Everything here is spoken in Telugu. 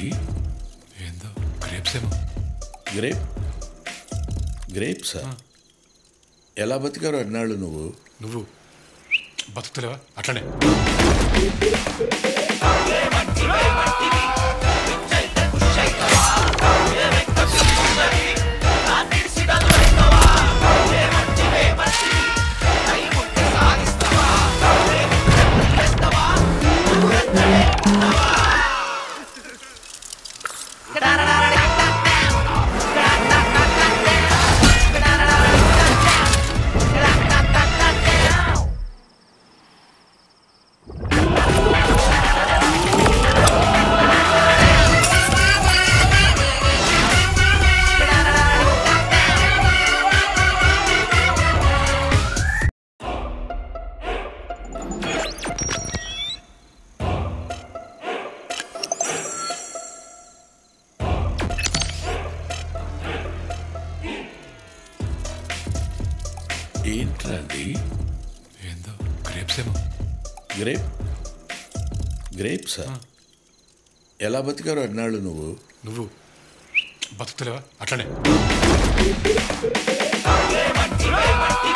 ఏందో గ్రేప్స్ ఏమో గ్రేప్ గ్రేప్సా ఎలా బతికారు అన్నాళ్ళు నువ్వు నువ్వు బతుకుతలేవా అట్లనే ఏంట్రా అది ఏందో గ్రేప్స్ ఏమో గ్రేప్ గ్రేప్సా ఎలా బతికారు అన్నాళ్ళు నువ్వు నువ్వు బతుకుతలేవా అట్లనే మట్టి